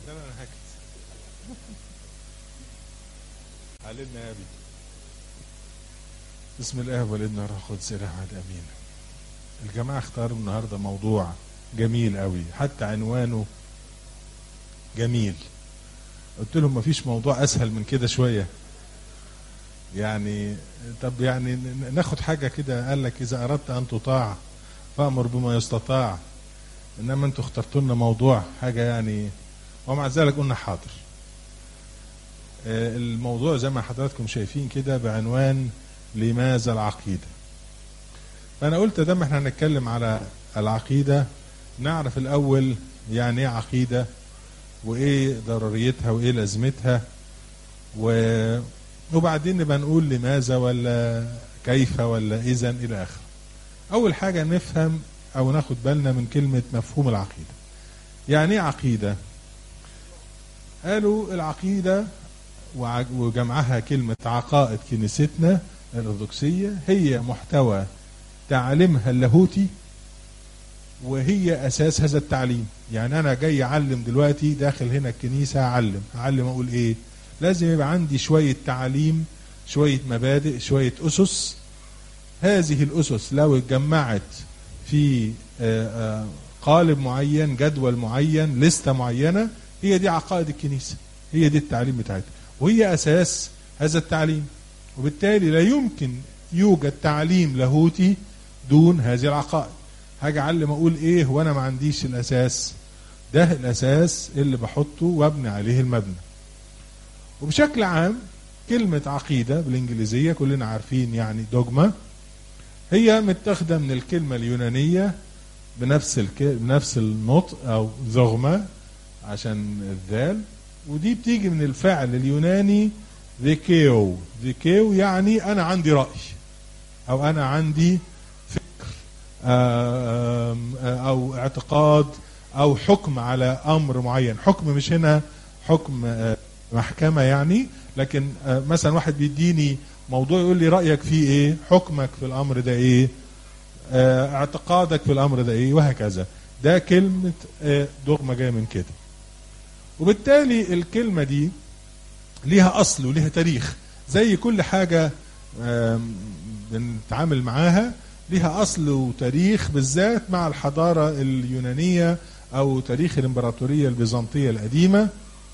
انا هكت علمنا يا ابي بسم الله والابن والروح القدس اله واحد امين الجماعه اختاروا النهارده موضوع جميل قوي حتى عنوانه جميل قلت لهم مفيش موضوع اسهل من كده شويه يعني طب يعني ناخد حاجه كده قال لك اذا اردت ان تطاع فامر بما يستطاع انما انتوا اخترتوا لنا موضوع حاجه يعني ومع ذلك قلنا حاضر الموضوع زي ما حضراتكم شايفين كده بعنوان لماذا العقيدة فأنا قلت دام احنا هنتكلم على العقيدة نعرف الأول يعني ايه عقيدة وإيه ضروريتها وإيه لازمتها و... وبعدين نبقى نقول لماذا ولا كيف ولا إذا إلى آخره أول حاجة نفهم أو ناخد بالنا من كلمة مفهوم العقيدة يعني ايه عقيدة قالوا العقيدة وجمعها كلمة عقائد كنيستنا الأرثوذكسية هي محتوى تعليمها اللاهوتي وهي أساس هذا التعليم يعني أنا جاي أعلم دلوقتي داخل هنا الكنيسة أعلم أعلم أقول إيه لازم يبقى عندي شوية تعليم شوية مبادئ شوية أسس هذه الأسس لو اتجمعت في قالب معين جدول معين لستة معينة هي دي عقائد الكنيسة هي دي التعليم بتاعتها وهي أساس هذا التعليم وبالتالي لا يمكن يوجد تعليم لاهوتي دون هذه العقائد هاجي اعلم اقول ايه وانا ما عنديش الاساس ده الاساس اللي بحطه وابني عليه المبنى وبشكل عام كلمة عقيدة بالانجليزية كلنا عارفين يعني دوجما هي متاخدة من الكلمة اليونانية بنفس الك... بنفس النطق او ذغمة عشان الذال ودي بتيجي من الفعل اليوناني ذيكيو ذيكيو يعني أنا عندي رأي أو أنا عندي فكر أو اعتقاد أو حكم على أمر معين حكم مش هنا حكم محكمة يعني لكن مثلا واحد بيديني موضوع يقول لي رأيك فيه إيه حكمك في الأمر ده إيه اعتقادك في الأمر ده إيه وهكذا ده كلمة دغمة جاية من كده وبالتالي الكلمة دي ليها أصل وليها تاريخ زي كل حاجة بنتعامل معاها ليها أصل وتاريخ بالذات مع الحضارة اليونانية أو تاريخ الإمبراطورية البيزنطية القديمة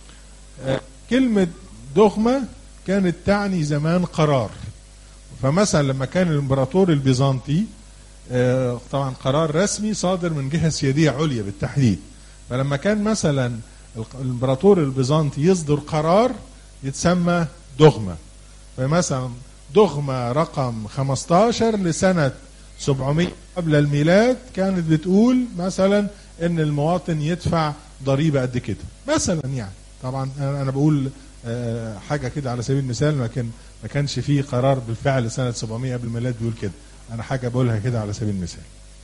كلمة دغمة كانت تعني زمان قرار فمثلا لما كان الإمبراطور البيزنطي طبعا قرار رسمي صادر من جهة سيادية عليا بالتحديد فلما كان مثلا الامبراطور البيزنطي يصدر قرار يتسمى دغمة فمثلا دغمة رقم 15 لسنة 700 قبل الميلاد كانت بتقول مثلا ان المواطن يدفع ضريبة قد كده مثلا يعني طبعا انا بقول حاجة كده على سبيل المثال لكن ما كانش فيه قرار بالفعل سنة 700 قبل الميلاد بيقول كده انا حاجة بقولها كده على سبيل المثال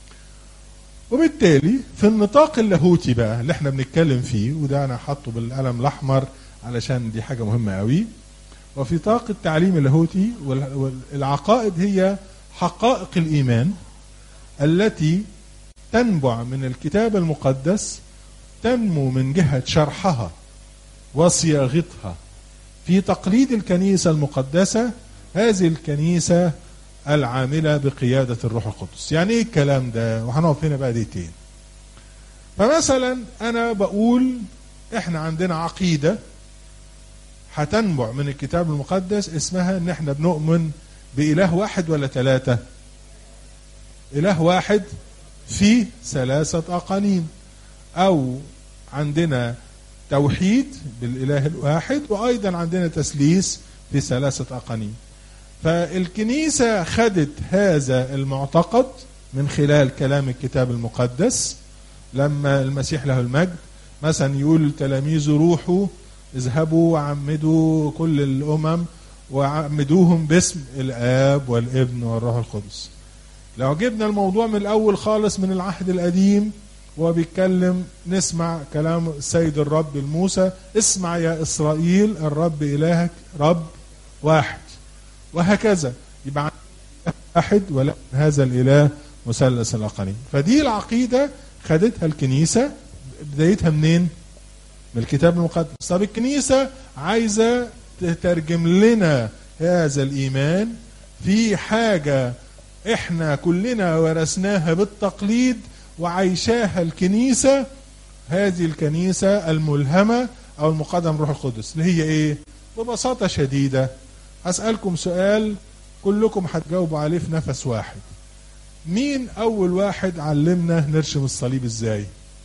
وبالتالي في النطاق اللاهوتي بقى اللي احنا بنتكلم فيه وده انا حاطه بالقلم الاحمر علشان دي حاجه مهمه قوي وفي طاق التعليم اللاهوتي والعقائد هي حقائق الايمان التي تنبع من الكتاب المقدس تنمو من جهه شرحها وصياغتها في تقليد الكنيسه المقدسه هذه الكنيسه العاملة بقيادة الروح القدس يعني ايه الكلام ده وهنقف هنا بقى دقيقتين فمثلا انا بقول احنا عندنا عقيدة هتنبع من الكتاب المقدس اسمها ان احنا بنؤمن بإله واحد ولا ثلاثة إله واحد في ثلاثة أقانيم أو عندنا توحيد بالإله الواحد وأيضا عندنا تسليس في ثلاثة أقانيم فالكنيسة خدت هذا المعتقد من خلال كلام الكتاب المقدس لما المسيح له المجد مثلا يقول تلاميذه روحوا اذهبوا وعمدوا كل الأمم وعمدوهم باسم الآب والابن والروح القدس لو جبنا الموضوع من الأول خالص من العهد القديم وهو بيتكلم نسمع كلام السيد الرب الموسى اسمع يا إسرائيل الرب إلهك رب واحد وهكذا يبقى واحد ولا هذا الاله مثلث الاقانيم فدي العقيده خدتها الكنيسه بدايتها منين من الكتاب المقدس طب الكنيسة عايزة تترجم لنا هذا الإيمان في حاجة احنا كلنا ورثناها بالتقليد وعيشاها الكنيسة هذه الكنيسة الملهمة أو المقدم روح القدس اللي هي إيه؟ ببساطة شديدة هسألكم سؤال كلكم هتجاوبوا عليه في نفس واحد مين أول واحد علمنا نرشم الصليب إزاي؟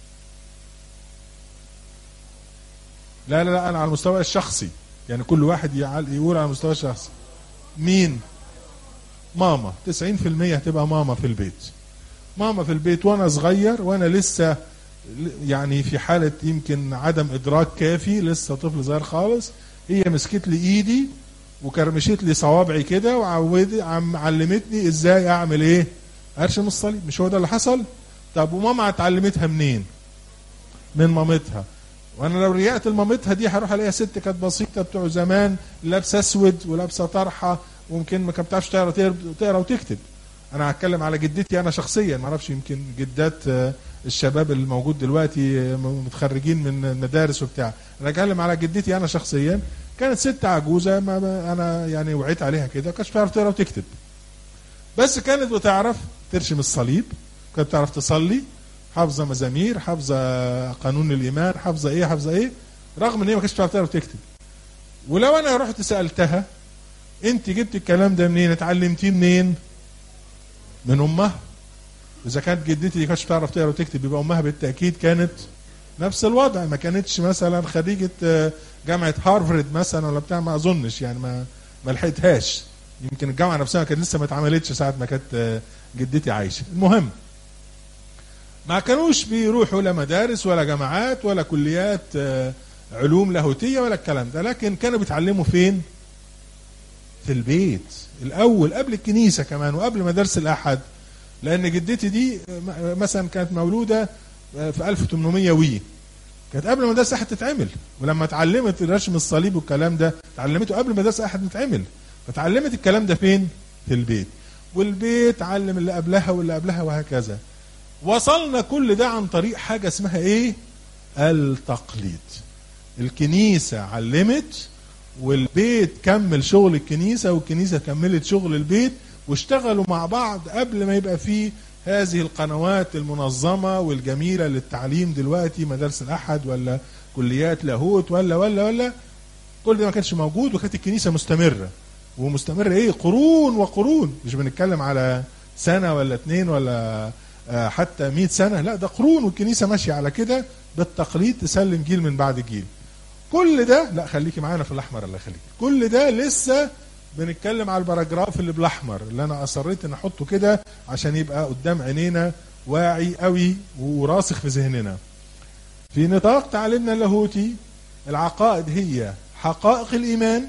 لا لا لا أنا على المستوى الشخصي يعني كل واحد يقول على المستوى الشخصي مين؟ ماما 90% هتبقى ماما في البيت ماما في البيت وانا صغير وانا لسه يعني في حالة يمكن عدم ادراك كافي لسه طفل صغير خالص هي مسكت لي ايدي وكرمشت لي صوابعي كده وعودت عم علمتني ازاي اعمل ايه ارشم الصليب مش هو ده اللي حصل طب وماما اتعلمتها منين من مامتها وانا لو رجعت لمامتها دي هروح الاقيها ست كانت بسيطه بتوع زمان لابسه اسود ولابسه طرحه ويمكن ما كانت بتعرفش تقرا تقرا وتكتب انا هتكلم على جدتي انا شخصيا ما اعرفش يمكن جدات الشباب اللي موجود دلوقتي متخرجين من المدارس وبتاع انا اتكلم على جدتي انا شخصيا كانت ست عجوزه ما انا يعني وعيت عليها كده كانتش بتعرف تقرا وتكتب بس كانت بتعرف ترشم الصليب كانت بتعرف تصلي حافظه مزامير حافظه قانون الايمان حافظه ايه حافظه ايه رغم ان هي ما كانتش بتعرف تقرا وتكتب ولو انا رحت سالتها انت جبت الكلام ده منين اتعلمتيه منين من امها اذا كانت جدتي دي كانتش بتعرف تقرا وتكتب يبقى امها بالتاكيد كانت نفس الوضع ما كانتش مثلا خريجه جامعه هارفرد مثلا ولا بتاع ما اظنش يعني ما ما لحقتهاش يمكن الجامعه نفسها كانت لسه ما اتعملتش ساعه ما كانت جدتي عايشه المهم ما كانوش بيروحوا لا مدارس ولا جامعات ولا كليات علوم لاهوتيه ولا الكلام ده لكن كانوا بيتعلموا فين في البيت الاول قبل الكنيسه كمان وقبل مدارس الاحد لان جدتي دي مثلا كانت مولوده في 1800 وي كانت قبل مدرسه احد تتعمل ولما اتعلمت رسم الصليب والكلام ده اتعلمته قبل مدرسه احد تتعمل فتعلمت الكلام ده فين في البيت والبيت علم اللي قبلها واللي قبلها وهكذا وصلنا كل ده عن طريق حاجه اسمها ايه التقليد الكنيسه علمت والبيت كمل شغل الكنيسه والكنيسه كملت شغل البيت واشتغلوا مع بعض قبل ما يبقى فيه هذه القنوات المنظمة والجميلة للتعليم دلوقتي مدارس الأحد ولا كليات لاهوت ولا ولا ولا كل ده ما كانش موجود وكانت الكنيسة مستمرة ومستمرة ايه قرون وقرون مش بنتكلم على سنة ولا اتنين ولا حتى مئة سنة لا ده قرون والكنيسة ماشية على كده بالتقليد تسلم جيل من بعد جيل كل ده لا خليكي معانا في الأحمر الله يخليك كل ده لسه بنتكلم على الباراجراف اللي بالاحمر اللي انا اصريت ان احطه كده عشان يبقى قدام عينينا واعي قوي وراسخ في ذهننا في نطاق تعليمنا اللاهوتي العقائد هي حقائق الايمان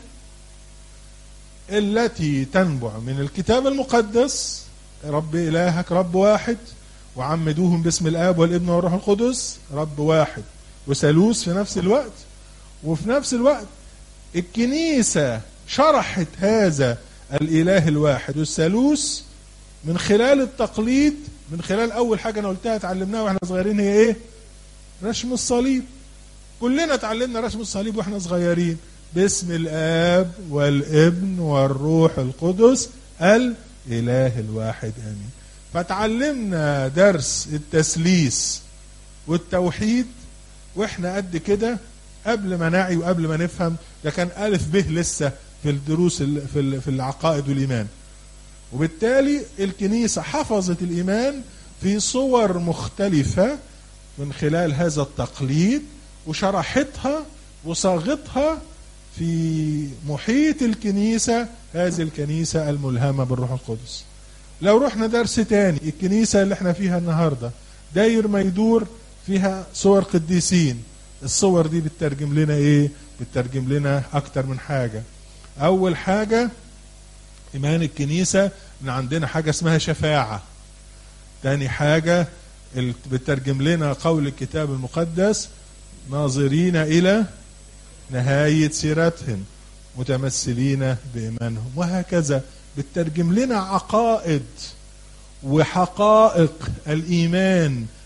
التي تنبع من الكتاب المقدس رب الهك رب واحد وعمدوهم باسم الاب والابن والروح القدس رب واحد وثالوث في نفس الوقت وفي نفس الوقت الكنيسه شرحت هذا الاله الواحد والثالوث من خلال التقليد من خلال اول حاجه انا قلتها اتعلمناها واحنا صغيرين هي ايه رسم الصليب كلنا اتعلمنا رسم الصليب واحنا صغيرين باسم الاب والابن والروح القدس الاله الواحد امين فتعلمنا درس التثليث والتوحيد واحنا قد كده قبل ما نعي وقبل ما نفهم ده كان الف به لسه في الدروس في في العقائد والايمان وبالتالي الكنيسه حفظت الايمان في صور مختلفه من خلال هذا التقليد وشرحتها وصاغتها في محيط الكنيسه هذه الكنيسه الملهمه بالروح القدس لو رحنا درس تاني الكنيسه اللي احنا فيها النهارده داير ما يدور فيها صور قديسين الصور دي بتترجم لنا ايه بتترجم لنا اكتر من حاجه اول حاجه ايمان الكنيسه ان عندنا حاجه اسمها شفاعه تاني حاجه بتترجم لنا قول الكتاب المقدس ناظرين الى نهايه سيرتهم متمثلين بايمانهم وهكذا بتترجم لنا عقائد وحقائق الايمان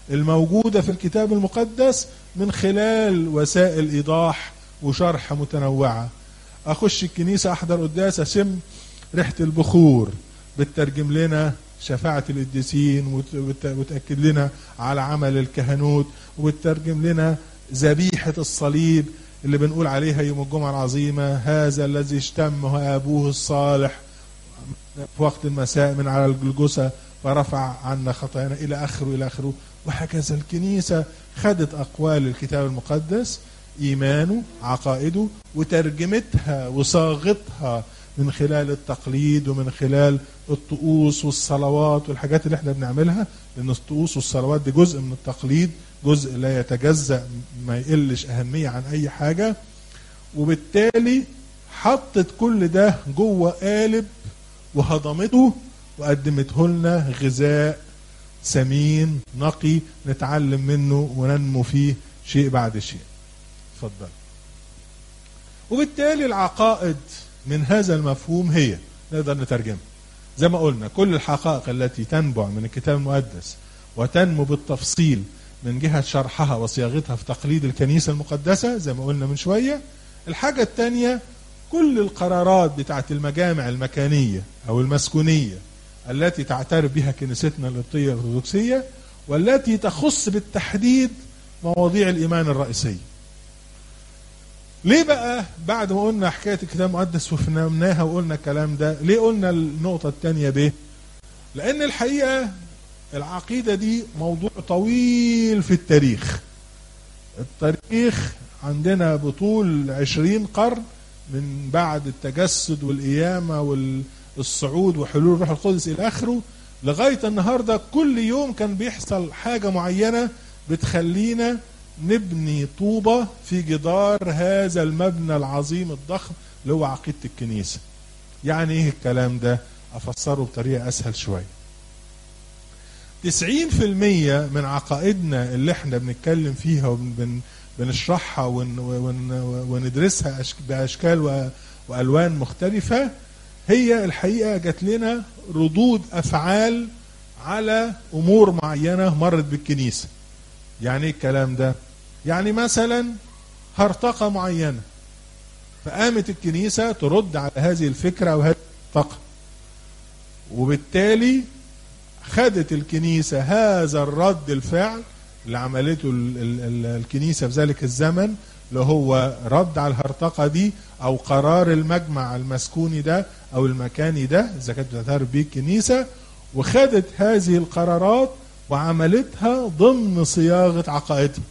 الموجودة في الكتاب المقدس من خلال وسائل إيضاح وشرح متنوعة أخش الكنيسة أحضر قداس أشم ريحة البخور بتترجم لنا شفاعة القديسين وتأكد لنا على عمل الكهنوت وبتترجم لنا ذبيحة الصليب اللي بنقول عليها يوم الجمعة العظيمة هذا الذي اشتمه أبوه الصالح في وقت المساء من على الجلجسة فرفع عنا خطايانا إلى آخره إلى آخره وهكذا الكنيسة خدت أقوال الكتاب المقدس إيمانه عقائده وترجمتها وصاغتها من خلال التقليد ومن خلال الطقوس والصلوات والحاجات اللي احنا بنعملها لأن الطقوس والصلوات دي جزء من التقليد جزء لا يتجزأ ما يقلش أهمية عن أي حاجة وبالتالي حطت كل ده جوه قالب وهضمته وقدمته لنا غذاء سمين نقي نتعلم منه وننمو فيه شيء بعد شيء اتفضل وبالتالي العقائد من هذا المفهوم هي نقدر نترجمها زي ما قلنا كل الحقائق التي تنبع من الكتاب المقدس وتنمو بالتفصيل من جهة شرحها وصياغتها في تقليد الكنيسة المقدسة زي ما قلنا من شوية الحاجة الثانية كل القرارات بتاعت المجامع المكانية أو المسكونية التي تعترف بها كنيستنا القبطية الأرثوذكسية والتي تخص بالتحديد مواضيع الإيمان الرئيسية ليه بقى بعد ما قلنا حكاية الكتاب المقدس وفهمناها وقلنا الكلام ده ليه قلنا النقطة الثانية ب لأن الحقيقة العقيدة دي موضوع طويل في التاريخ التاريخ عندنا بطول عشرين قرن من بعد التجسد والقيامة والصعود وحلول الروح القدس إلى آخره لغاية النهاردة كل يوم كان بيحصل حاجة معينة بتخلينا نبني طوبة في جدار هذا المبنى العظيم الضخم اللي هو عقيدة الكنيسة يعني ايه الكلام ده افسره بطريقة اسهل شوية تسعين في المية من عقائدنا اللي احنا بنتكلم فيها وبنشرحها ون ون وندرسها باشكال والوان مختلفة هي الحقيقة جات لنا ردود افعال على امور معينة مرت بالكنيسة يعني ايه الكلام ده يعني مثلا هرطقة معينة فقامت الكنيسة ترد على هذه الفكرة أو هذه الهرطقة وبالتالي خدت الكنيسة هذا الرد الفعل اللي عملته ال ال ال الكنيسة في ذلك الزمن اللي هو رد على الهرطقة دي أو قرار المجمع المسكوني ده أو المكاني ده إذا كانت بتعترف بيه الكنيسة وخدت هذه القرارات وعملتها ضمن صياغة عقائدها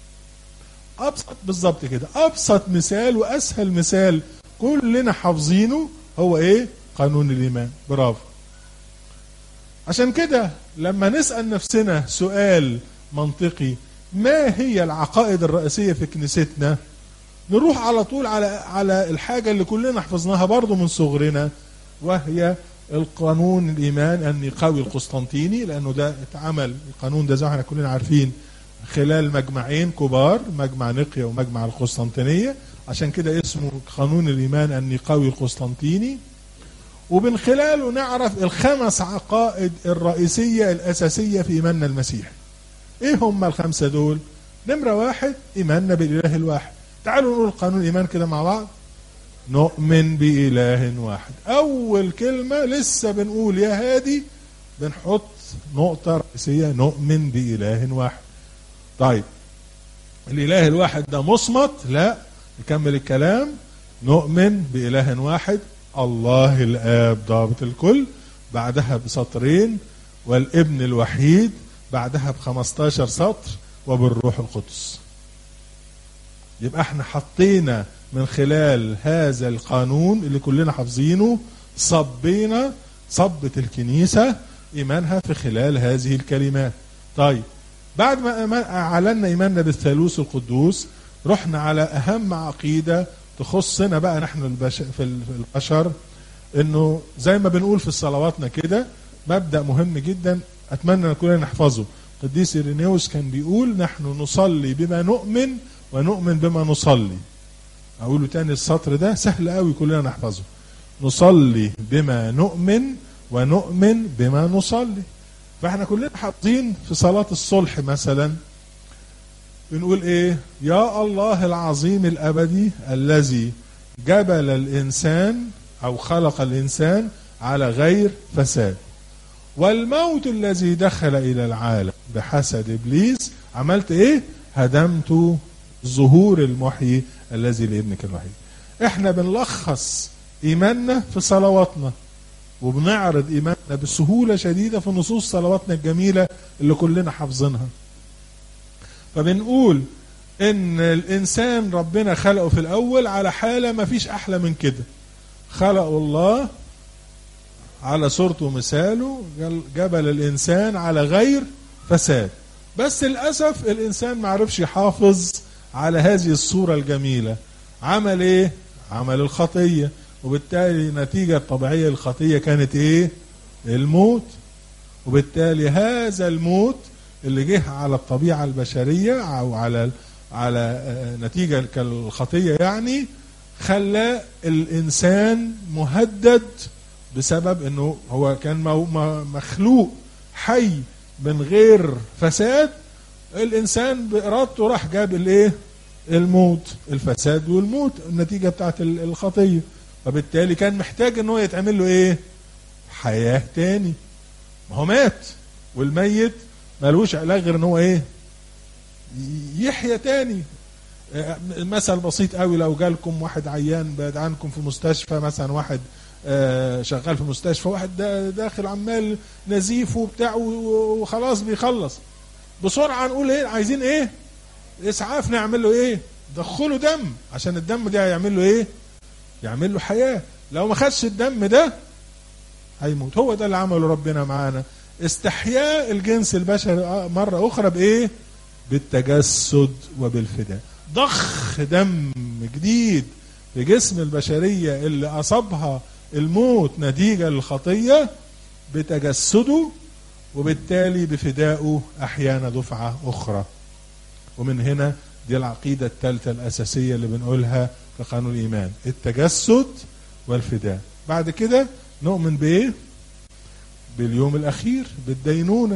ابسط بالظبط كده ابسط مثال واسهل مثال كلنا حافظينه هو ايه قانون الايمان برافو عشان كده لما نسال نفسنا سؤال منطقي ما هي العقائد الرئيسيه في كنيستنا نروح على طول على على الحاجه اللي كلنا حفظناها برضو من صغرنا وهي القانون الايمان النقاوي القسطنطيني لانه ده اتعمل القانون ده زي ما احنا كلنا عارفين خلال مجمعين كبار مجمع نقيا ومجمع القسطنطينية عشان كده اسمه قانون الإيمان النقاوي القسطنطيني ومن خلاله نعرف الخمس عقائد الرئيسية الأساسية في إيماننا المسيح إيه هم الخمسة دول نمرة واحد إيماننا بالإله الواحد تعالوا نقول قانون الإيمان كده مع بعض نؤمن بإله واحد أول كلمة لسه بنقول يا هادي بنحط نقطة رئيسية نؤمن بإله واحد طيب الاله الواحد ده مصمت لا نكمل الكلام نؤمن باله واحد الله الاب ضابط الكل بعدها بسطرين والابن الوحيد بعدها ب 15 سطر وبالروح القدس يبقى احنا حطينا من خلال هذا القانون اللي كلنا حافظينه صبينا صبة الكنيسة إيمانها في خلال هذه الكلمات طيب بعد ما اعلنا ايماننا بالثالوث القدوس رحنا على اهم عقيده تخصنا بقى نحن البش في البشر انه زي ما بنقول في صلواتنا كده مبدا مهم جدا اتمنى كلنا نحفظه قديس إيرينيوس كان بيقول نحن نصلي بما نؤمن ونؤمن بما نصلي اقوله تاني السطر ده سهل قوي كلنا نحفظه نصلي بما نؤمن ونؤمن بما نصلي فاحنا كلنا حاطين في صلاة الصلح مثلا بنقول ايه يا الله العظيم الابدي الذي جبل الانسان او خلق الانسان على غير فساد والموت الذي دخل الى العالم بحسد ابليس عملت ايه هدمت ظهور المحيي الذي لابنك الوحيد احنا بنلخص ايماننا في صلواتنا وبنعرض ايماننا بسهوله شديده في نصوص صلواتنا الجميله اللي كلنا حافظينها فبنقول ان الانسان ربنا خلقه في الاول على حاله ما فيش احلى من كده خلقه الله على صورته ومثاله جبل الانسان على غير فساد بس للاسف الانسان ما عرفش يحافظ على هذه الصوره الجميله عمل ايه عمل الخطيه وبالتالي نتيجه طبيعيه الخطيه كانت ايه الموت وبالتالي هذا الموت اللي جه على الطبيعه البشريه او على على نتيجه كالخطيه يعني خلى الانسان مهدد بسبب انه هو كان مخلوق حي من غير فساد الانسان بارادته راح جاب الايه الموت الفساد والموت النتيجه بتاعت الخطيه فبالتالي كان محتاج ان هو يتعمل له ايه حياه تاني ما هو مات والميت ملوش علاج غير ان هو ايه يحيى تاني مثل بسيط قوي لو جالكم واحد عيان بعد عنكم في مستشفى مثلا واحد شغال في مستشفى واحد داخل عمال نزيف وبتاع وخلاص بيخلص بسرعه نقول ايه عايزين ايه اسعاف نعمل له ايه دخله دم عشان الدم ده هيعمل له ايه يعمل له حياه لو ما خدش الدم ده هيموت هو ده اللي عمله ربنا معانا استحياء الجنس البشري مرة أخرى بإيه؟ بالتجسد وبالفداء ضخ دم جديد في جسم البشرية اللي أصابها الموت نتيجة للخطية بتجسده وبالتالي بفدائه أحيانا دفعة أخرى ومن هنا دي العقيدة الثالثة الأساسية اللي بنقولها في قانون الإيمان التجسد والفداء بعد كده نؤمن بإيه؟ باليوم الأخير بالدينونة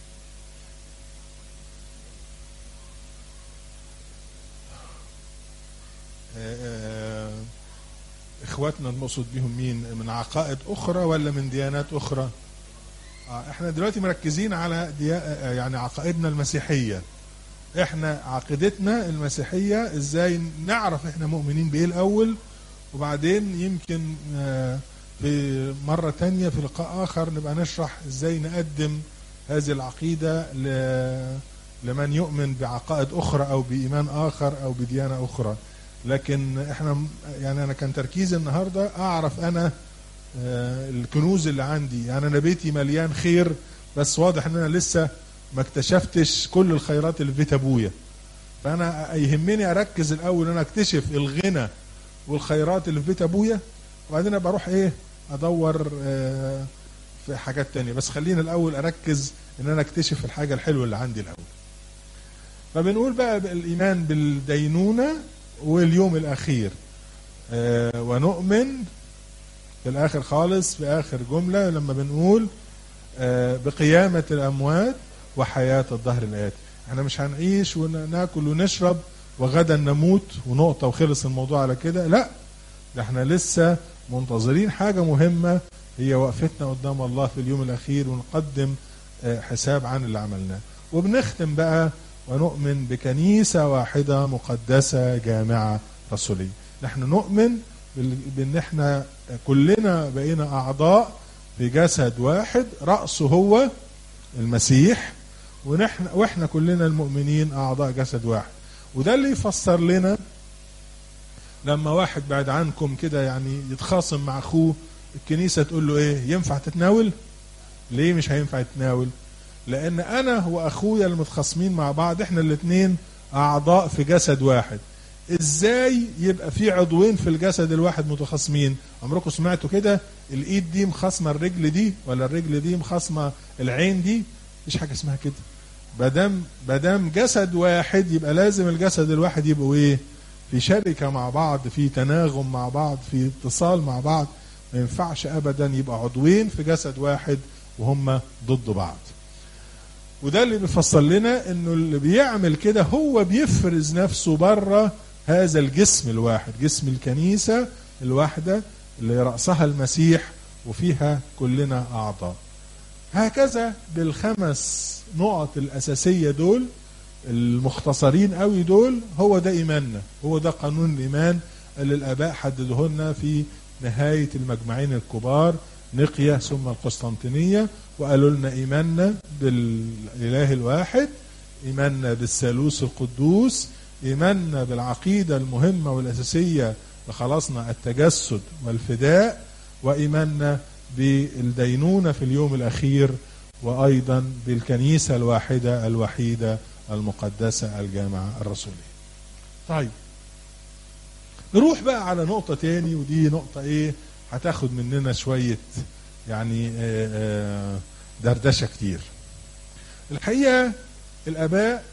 اخواتنا المقصود بهم مين من عقائد اخرى ولا من ديانات اخرى آه احنا دلوقتي مركزين على ديا يعني عقائدنا المسيحيه احنا عقيدتنا المسيحيه ازاي نعرف احنا مؤمنين بايه الاول وبعدين يمكن آه في مرة تانية في لقاء آخر نبقى نشرح ازاي نقدم هذه العقيدة لمن يؤمن بعقائد أخرى أو بإيمان آخر أو بديانة أخرى لكن احنا يعني أنا كان تركيزي النهاردة أعرف أنا الكنوز اللي عندي يعني أنا بيتي مليان خير بس واضح أن أنا لسه ما اكتشفتش كل الخيرات اللي في بيت أبويا فأنا يهمني أركز الأول أن أنا أكتشف الغنى والخيرات اللي في بيت أبويا وبعدين بروح ايه ادور آه في حاجات تانية بس خلينا الاول اركز ان انا اكتشف الحاجة الحلوة اللي عندي الاول فبنقول بقى الايمان بالدينونة واليوم الاخير آه ونؤمن في الاخر خالص في اخر جملة لما بنقول آه بقيامة الاموات وحياة الظهر الاتي احنا مش هنعيش وناكل ونشرب وغدا نموت ونقطة وخلص الموضوع على كده لا ده احنا لسه منتظرين حاجة مهمة هي وقفتنا قدام الله في اليوم الأخير ونقدم حساب عن اللي عملناه وبنختم بقى ونؤمن بكنيسة واحدة مقدسة جامعة رسولية نحن نؤمن بان احنا كلنا بقينا أعضاء في جسد واحد رأسه هو المسيح ونحن واحنا كلنا المؤمنين أعضاء جسد واحد وده اللي يفسر لنا لما واحد بعد عنكم كده يعني يتخاصم مع اخوه الكنيسه تقول له ايه ينفع تتناول ليه مش هينفع يتناول لان انا واخويا المتخاصمين مع بعض احنا الاثنين اعضاء في جسد واحد ازاي يبقى في عضوين في الجسد الواحد متخاصمين عمركم سمعتوا كده الايد دي مخاصمه الرجل دي ولا الرجل دي مخاصمه العين دي مفيش حاجه اسمها كده بدام بدام جسد واحد يبقى لازم الجسد الواحد يبقوا ايه في شركة مع بعض في تناغم مع بعض في اتصال مع بعض ما ينفعش أبدا يبقى عضوين في جسد واحد وهم ضد بعض وده اللي بيفصل لنا انه اللي بيعمل كده هو بيفرز نفسه بره هذا الجسم الواحد جسم الكنيسة الواحدة اللي رأسها المسيح وفيها كلنا أعضاء هكذا بالخمس نقط الأساسية دول المختصرين قوي دول هو ده إيماننا هو ده قانون الإيمان اللي الآباء حددوه لنا في نهاية المجمعين الكبار نقية ثم القسطنطينية وقالوا لنا إيماننا بالإله الواحد إيماننا بالثالوث القدوس إيماننا بالعقيدة المهمة والأساسية لخلاصنا التجسد والفداء وإيماننا بالدينونة في اليوم الأخير وأيضا بالكنيسة الواحدة الوحيدة المقدسة الجامعة الرسولية طيب نروح بقى على نقطة تاني ودي نقطة ايه هتاخد مننا شوية يعني آه، آه، دردشة كتير الحقيقة الآباء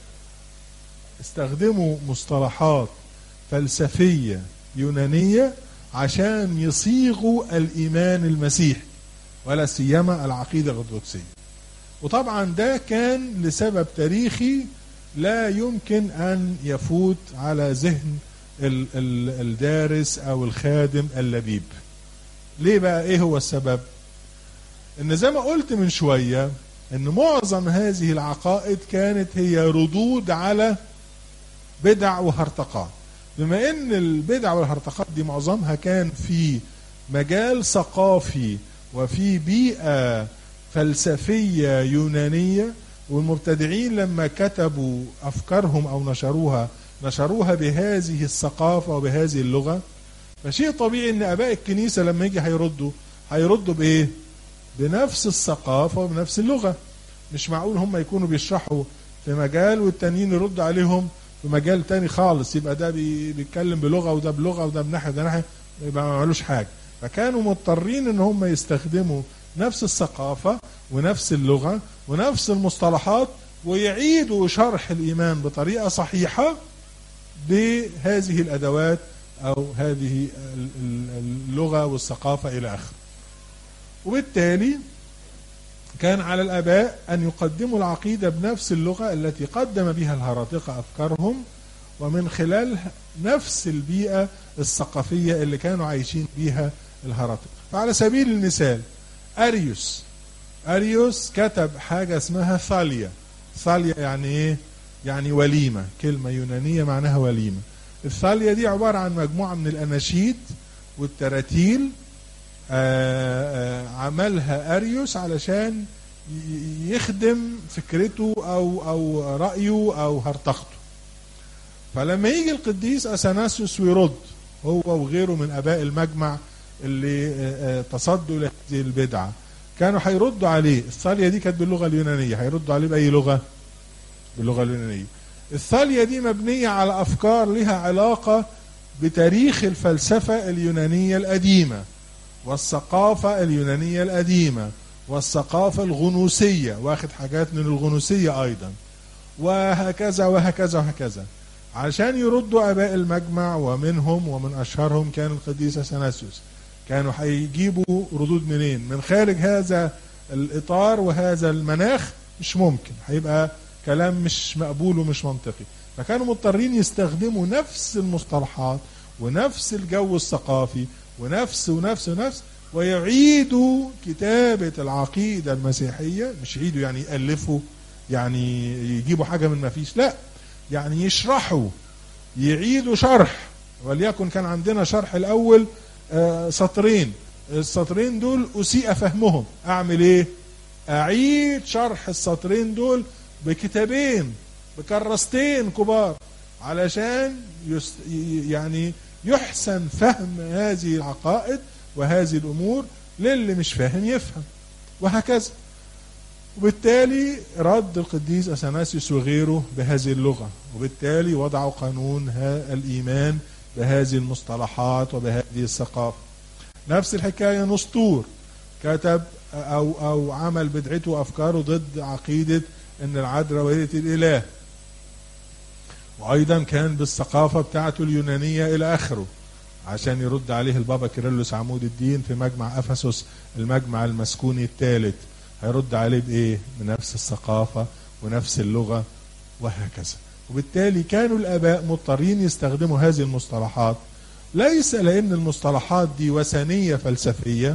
استخدموا مصطلحات فلسفية يونانية عشان يصيغوا الإيمان المسيحي ولا سيما العقيدة الأرثوذكسية وطبعا ده كان لسبب تاريخي لا يمكن أن يفوت على ذهن ال- ال- الدارس أو الخادم اللبيب ليه بقى إيه هو السبب إن زي ما قلت من شوية إن معظم هذه العقائد كانت هي ردود على بدع وهرطقات بما ان البدع والهرطقات دي معظمها كان في مجال ثقافي وفي بيئة فلسفية يونانية والمبتدعين لما كتبوا أفكارهم أو نشروها نشروها بهذه الثقافة وبهذه اللغة فشيء طبيعي ان اباء الكنيسة لما يجي هيردوا هيردوا بايه بنفس الثقافة وبنفس اللغة مش معقول هم يكونوا بيشرحوا في مجال والتانيين يردوا عليهم في مجال تاني خالص يبقى ده بي- بيتكلم بلغه وده بلغه وده بناحيه وده ناحيه يبقى ما عملوش حاجه فكانوا مضطرين ان هم يستخدموا نفس الثقافه ونفس اللغه ونفس المصطلحات ويعيدوا شرح الايمان بطريقه صحيحه بهذه الادوات او هذه ال- ال- اللغه والثقافه الى اخره. وبالتالي كان على الآباء أن يقدموا العقيدة بنفس اللغة التي قدم بها الهراطقة أفكارهم ومن خلال نفس البيئة الثقافية اللي كانوا عايشين بيها الهراطقة فعلى سبيل المثال أريوس أريوس كتب حاجة اسمها ثاليا ثاليا يعني إيه؟ يعني وليمة كلمة يونانية معناها وليمة الثاليا دي عبارة عن مجموعة من الأناشيد والتراتيل آه، آه، عملها اريوس علشان ي- يخدم فكرته او او رايه او هرطقته فلما يجي القديس اثناسيوس ويرد هو وغيره من اباء المجمع اللي آه، آه، تصدوا لهذه البدعه كانوا هيردوا عليه الثاليه دي كانت باللغه اليونانيه هيردوا عليه باي لغه باللغه اليونانيه الثاليه دي مبنيه على افكار لها علاقه بتاريخ الفلسفه اليونانيه القديمه والثقافة اليونانية القديمة والثقافة الغنوسية واخد حاجات من الغنوسية أيضا وهكذا وهكذا وهكذا عشان يردوا آباء المجمع ومنهم ومن أشهرهم كان القديس أثناسيوس كانوا هيجيبوا ردود منين من خارج هذا الإطار وهذا المناخ مش ممكن هيبقى كلام مش مقبول ومش منطقي فكانوا مضطرين يستخدموا نفس المصطلحات ونفس الجو الثقافي ونفس ونفس ونفس ويعيدوا كتابة العقيدة المسيحية مش يعيدوا يعني يألفوا يعني يجيبوا حاجة من ما فيش لا يعني يشرحوا يعيدوا شرح وليكن كان عندنا شرح الأول آه، سطرين السطرين دول أسيء فهمهم أعمل إيه أعيد شرح السطرين دول بكتابين بكرستين كبار علشان يست يعني يحسن فهم هذه العقائد وهذه الامور للي مش فاهم يفهم وهكذا وبالتالي رد القديس اثناسيوس وغيره بهذه اللغه وبالتالي وضعوا قانون ها- الايمان بهذه المصطلحات وبهذه الثقافه نفس الحكايه نسطور كتب او او عمل بدعته وافكاره ضد عقيده ان العذراء والده الاله وايضا كان بالثقافه بتاعته اليونانيه الى اخره عشان يرد عليه البابا كيرلس عمود الدين في مجمع افسس المجمع المسكوني الثالث هيرد عليه بايه بنفس الثقافه ونفس اللغة وهكذا وبالتالي كانوا الآباء مضطرين يستخدموا هذه المصطلحات ليس لأن المصطلحات دي وثنية فلسفية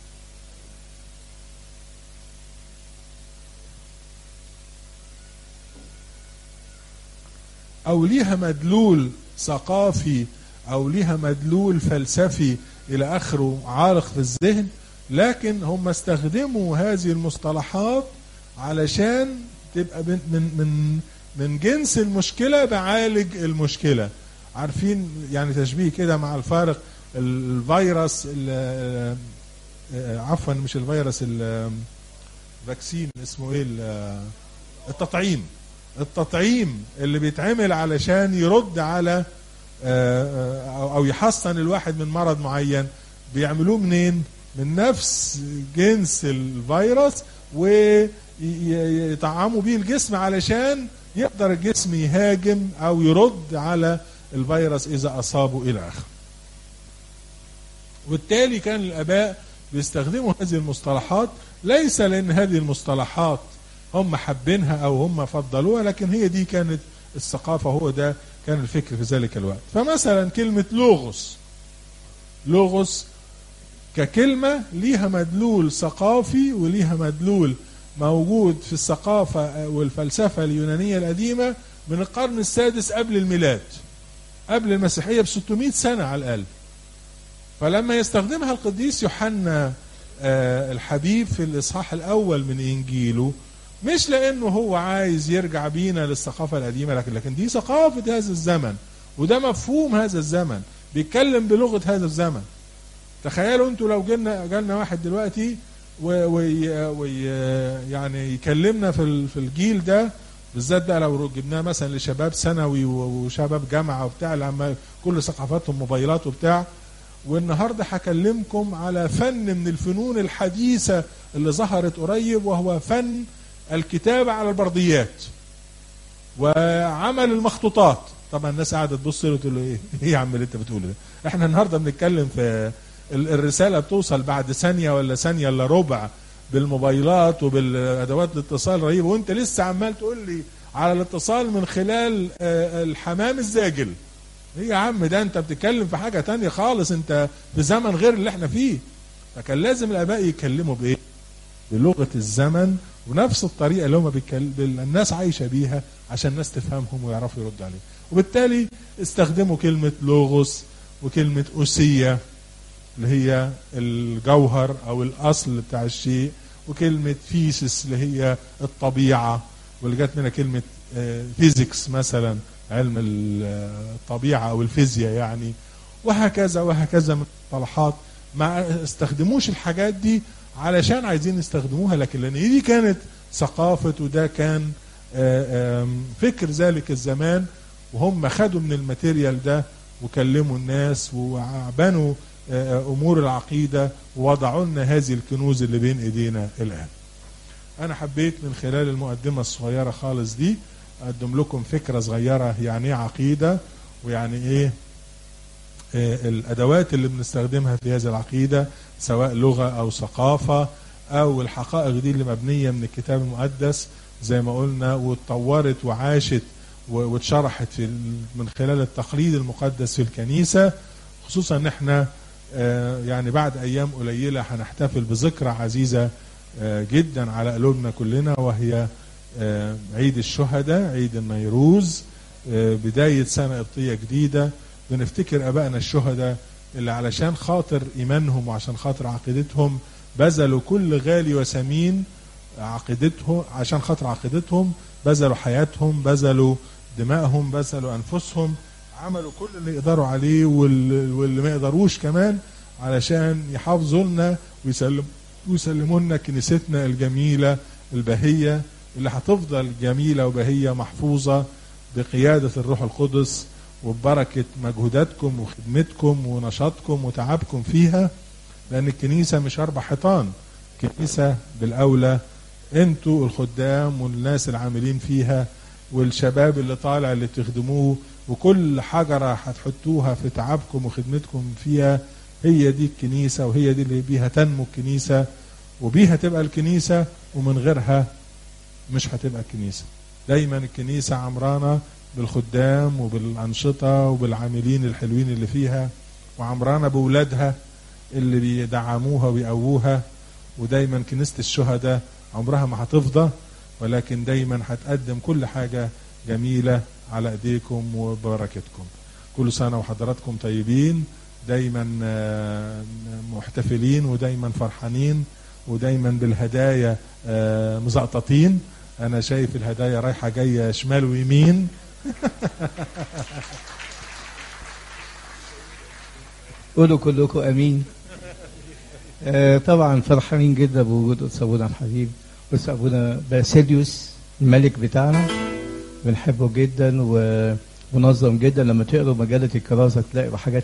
أو ليها مدلول ثقافي أو ليها مدلول فلسفي إلى آخره عالق في الذهن لكن هم استخدموا هذه المصطلحات علشان تبقى من من من من جنس المشكله بعالج المشكله عارفين يعني تشبيه كده مع الفارق الفيروس عفوا مش الفيروس الفاكسين اسمه ايه التطعيم التطعيم اللي بيتعمل علشان يرد على او يحصن الواحد من مرض معين بيعملوه منين من نفس جنس الفيروس ويطعموا بيه الجسم علشان يقدر الجسم يهاجم او يرد على الفيروس اذا اصابه الى اخره. وبالتالي كان الاباء بيستخدموا هذه المصطلحات ليس لان هذه المصطلحات هم حابينها او هم فضلوها لكن هي دي كانت الثقافه هو ده كان الفكر في ذلك الوقت. فمثلا كلمه لوغوس لوغوس ككلمة ليها مدلول ثقافي وليها مدلول موجود في الثقافة والفلسفة اليونانية القديمة من القرن السادس قبل الميلاد قبل المسيحية ب 600 سنة على الأقل فلما يستخدمها القديس يوحنا الحبيب في الإصحاح الأول من إنجيله مش لأنه هو عايز يرجع بينا للثقافة القديمة لكن لكن دي ثقافة هذا الزمن وده مفهوم هذا الزمن بيتكلم بلغة هذا الزمن تخيلوا انتوا لو جالنا جالنا واحد دلوقتي ويعني وي يعني يكلمنا في في الجيل ده بالذات بقى لو جبناه مثلا لشباب ثانوي وشباب جامعه وبتاع اللي عم كل ثقافاتهم موبايلات وبتاع والنهارده هكلمكم على فن من الفنون الحديثه اللي ظهرت قريب وهو فن الكتابه على البرديات وعمل المخطوطات طبعا الناس قاعده تبص له تقول له ايه ايه يا عم اللي انت بتقوله ده احنا النهارده بنتكلم في الرساله بتوصل بعد ثانيه ولا ثانيه الا ربع بالموبايلات وبالادوات الاتصال رهيبه وانت لسه عمال تقول لي على الاتصال من خلال الحمام الزاجل ايه يا عم ده انت بتتكلم في حاجه تانية خالص انت في زمن غير اللي احنا فيه فكان لازم الاباء يتكلموا بايه بلغه الزمن ونفس الطريقه اللي هم بيتكلم الناس عايشه بيها عشان الناس تفهمهم ويعرفوا يردوا عليهم وبالتالي استخدموا كلمه لوغوس وكلمه اوسيه اللي هي الجوهر او الاصل بتاع الشيء وكلمه فيسس اللي هي الطبيعه واللي جت منها كلمه فيزيكس مثلا علم الطبيعه او الفيزياء يعني وهكذا وهكذا من المصطلحات ما استخدموش الحاجات دي علشان عايزين يستخدموها لكن لان دي كانت ثقافه وده كان فكر ذلك الزمان وهم خدوا من الماتيريال ده وكلموا الناس وبنوا امور العقيده ووضعوا لنا هذه الكنوز اللي بين ايدينا الان. انا حبيت من خلال المقدمه الصغيره خالص دي اقدم لكم فكره صغيره يعني ايه عقيده ويعني ايه الادوات اللي بنستخدمها في هذه العقيده سواء لغه او ثقافه او الحقائق دي اللي مبنيه من الكتاب المقدس زي ما قلنا واتطورت وعاشت واتشرحت في من خلال التقليد المقدس في الكنيسه خصوصا ان احنا يعني بعد ايام قليله هنحتفل بذكرى عزيزه جدا على قلوبنا كلنا وهي عيد الشهداء عيد النيروز بدايه سنه قبطيه جديده بنفتكر ابائنا الشهداء اللي علشان خاطر ايمانهم وعشان خاطر عقيدتهم بذلوا كل غالي وثمين عقيدتهم عشان خاطر عقيدتهم بذلوا حياتهم بذلوا دمائهم بذلوا انفسهم عملوا كل اللي يقدروا عليه واللي ما يقدروش كمان علشان يحافظوا لنا ويسلم ويسلموا لنا كنيستنا الجميله البهيه اللي هتفضل جميله وبهيه محفوظه بقياده الروح القدس وببركه مجهوداتكم وخدمتكم ونشاطكم وتعبكم فيها لان الكنيسه مش اربع حيطان كنيسه بالاولى انتوا الخدام والناس العاملين فيها والشباب اللي طالع اللي بتخدموه وكل حجره هتحطوها في تعبكم وخدمتكم فيها هي دي الكنيسه وهي دي اللي بيها تنمو الكنيسه وبيها تبقى الكنيسه ومن غيرها مش هتبقى الكنيسة دايما الكنيسة عمرانة بالخدام وبالأنشطة وبالعاملين الحلوين اللي فيها وعمرانة بولادها اللي بيدعموها ويقووها ودايما كنيسة الشهداء عمرها ما هتفضى ولكن دايما هتقدم كل حاجة جميلة على ايديكم وبركتكم كل سنة وحضراتكم طيبين دايما محتفلين ودايما فرحانين ودايما بالهدايا مزقططين انا شايف الهدايا رايحة جاية شمال ويمين قولوا كلكم امين آه طبعا فرحانين جدا بوجود قدس ابونا الحبيب قدس ابونا باسيليوس الملك بتاعنا بنحبه جدا ومنظم جدا لما تقروا مجله الكراسه تلاقوا حاجات